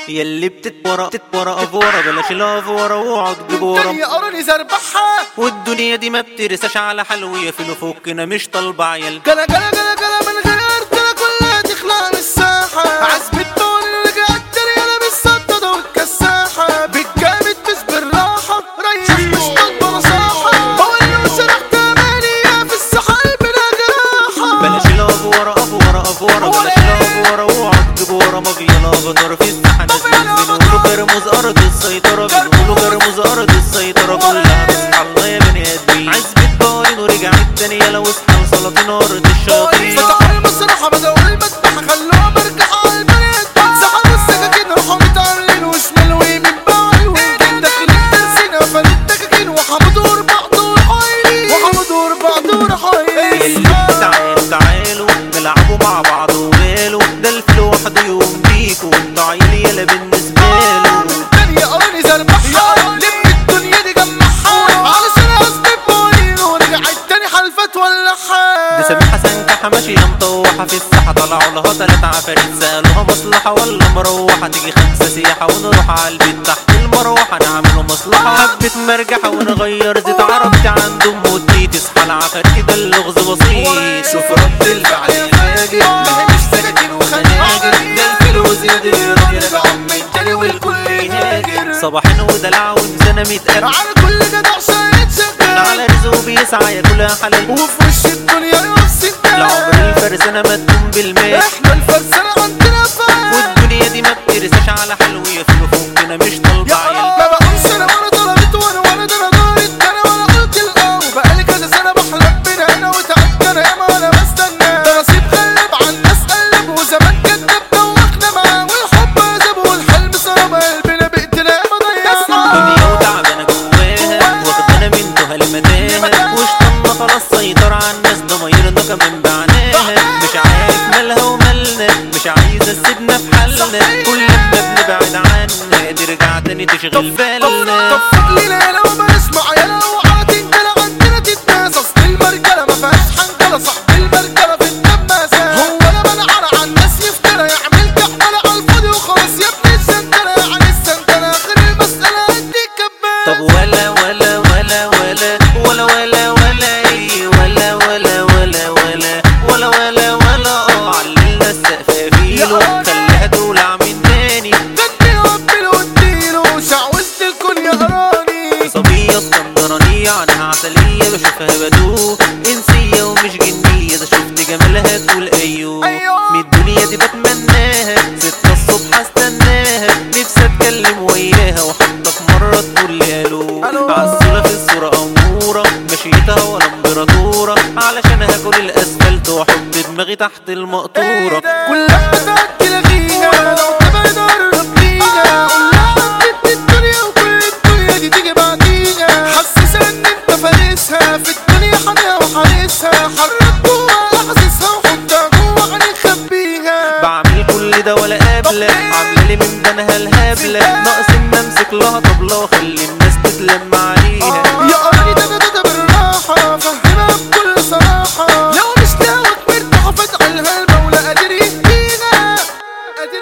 يلي بتتورى تتورى افورة بلاش الافورة واقعد جبورة الدنيا قراني زربحها والدنيا دي ما بترساش على حلوية في فكنا مش طالبة عيال جلا جلا جلا جلا من غير ارتلا كلها تخلع من الساحة عزب الدول اللي رجعت الرجالة بالسطة والكساحة بالجامد بس بالراحة ريح مش طالبة نصاحة هو اللي سرحت امانية في الساحة بلا جراحة بلاش الافورة افورة افورة بلاش الافورة واقعد جبورة ما فينا غدر في الساحة ناس بنقولوا جرموز ارض السيطرة بنقولوا جرموز ارض السيطرة كلها تصحى الله يا بني ادمين عزبة بارين ورجعت تانية لو اصحى لسلاطين ارض الشياطين فتحوا المسرحة بدأوا المذبحة خلوها مرجحة على البنات سحبوا السكاكين راحوا متعاملين وشمال ويمين باعوا داخلين تنسينا فلوا الدكاكين وحمدوا بعض وراحوا وحمدوا بعض وراحوا يلي تعالوا تعالوا نلعبوا مع بعض وماله ده الفل وحده يقوم بيكوا وانتوا عيل يلا بالنسبة له الدنيا قراني زربحها لم الدنيا دي جمعها علشان اثبت بوين ورجعت تاني حلفت ولعها دي سامي حسن كحة ماشية مطوحة في الساحة طلعوا لها تلات عفاريت سألوها مصلحة ولا مروحة تيجي خمسة سياحة ونروح على البيت تحت المروحة نعمله مصلحة حبة مرجحة ونغير زيت عربتي عند أم ودي تصحى العفاريت ده اللغز بسيط شوف رد الفعل الفاجر ما هي مش سكاكين وخناجر ده الفلوس يدير يرجعوا من تاني والكل يهاجر صباحين ودلع ومزانة متقرع على كل جدع شايد شغال على رزقه بيسعى ياكلها حلال وفي وش الدنيا نفس العمر الدال الفرسانة ما تكون بالمال احنا الفرسانة عندنا فال والدنيا دي ما بترساش على حلوية في فوقنا مش طالبة يا عيال قرب ما بقولش انا ولا طلبت وانا ولا ده انا دارت انا ولا قلت الاو بقالي كذا سنة بحلم بينا انا وتعبت انا ياما وانا بستنى ده نصيب غلب على الناس قلب وزمان كدب دوخنا معاه والحب عذاب والحلم سرب قلبنا بقتنا ياما ضيعنا دنيا وتعبانة جواها واخدانا من تهى لمتاهة واشطنا خلاص سيطر على الناس ضمايرنا كمان بعناها مش عارف مالها ومالنا مش عايزة تسيبنا في حالنا كل ما بنبعد عنها ترجع تاني تشغل بالنا طب فوق لينا لو ما نسمع يا لو على تنجلة عندنا تتناس اصل المرجلة ما فيهاش حنجلة صاحب المرجلة في الدماسة هو انا منعر على الناس يفترى يعمل كحملة على الفاضي وخلاص يا ابني السنترة يعني السنترة اخر المسألة اديك كباس طب ولا ولا ولا ولا ولا ولا ولا ايه ولا ولا ولا ولا ولا ولا ولا اه عللنا السقف فيلو خليها تولع من تاني غني وقبل واديله شعوذت الكون يا قراني صبية اسكندرانية عنها عسلية بشوفها بدوق انسية ومش جنية ده شفت جمالها تقول ايوه أيوه. من الدنيا دي بتمناها ستة الصبح استناها نفسي اتكلم وياها وحتى في مرة تقول لي الو ألو. عسولة في الصورة أمورة مشيتها ولا امبراطورة علشان هاكل الاسفلت واحط دماغي تحت المقطورة كلها بتأكل غيها لو تبعد قرب ليها قولها عدت الدنيا وكل الدنيا دي تيجي بعديها حسسها ان انت فارسها في الدنيا حاميها وحارسها حرك جواها احاسيسها وحطها جوا عينيك خبيها بعمل كل ده ولا قابلة عاملة لي من بنها الهبلة ناقص ان امسك لها طبلة واخلي الناس تتلم عليها يا قرني ده ده ده بالراحة فهمها بكل صراحة لو مش لاوك مرتاحة فتعلها المولى قادر يهدينا قادر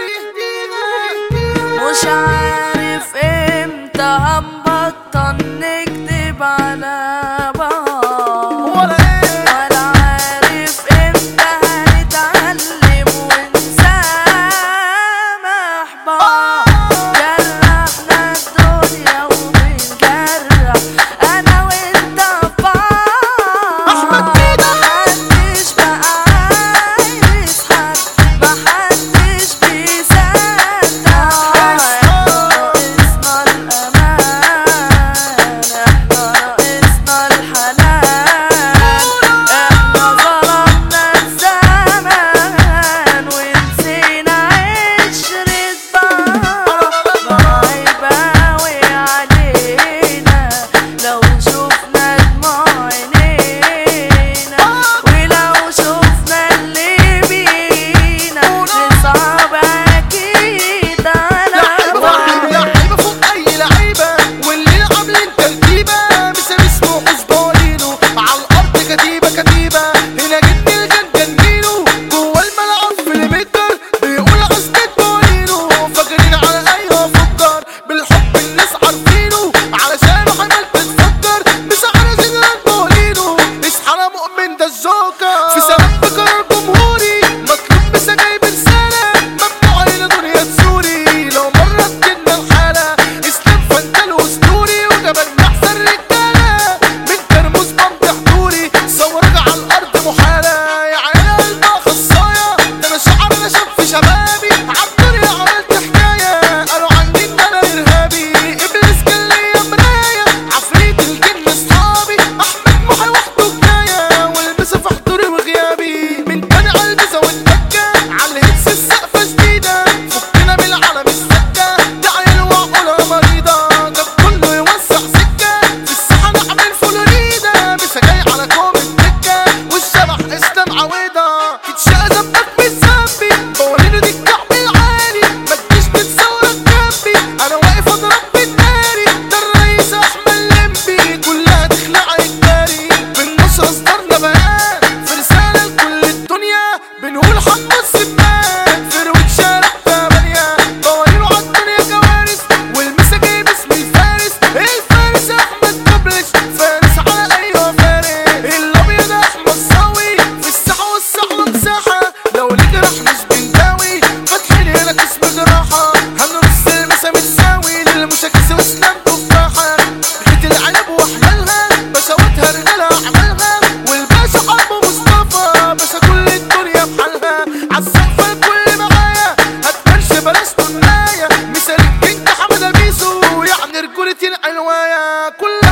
يهدينا مش عارف امتى هنبطل نكدب على بعض ولا ايه ولا عارف امتى هنتعلم ونسامح بعض جرحنا الدنيا وبنجرح انا وانت في بعض أحمد كده. محدش بقى عايز حد محدش بيصدق كلها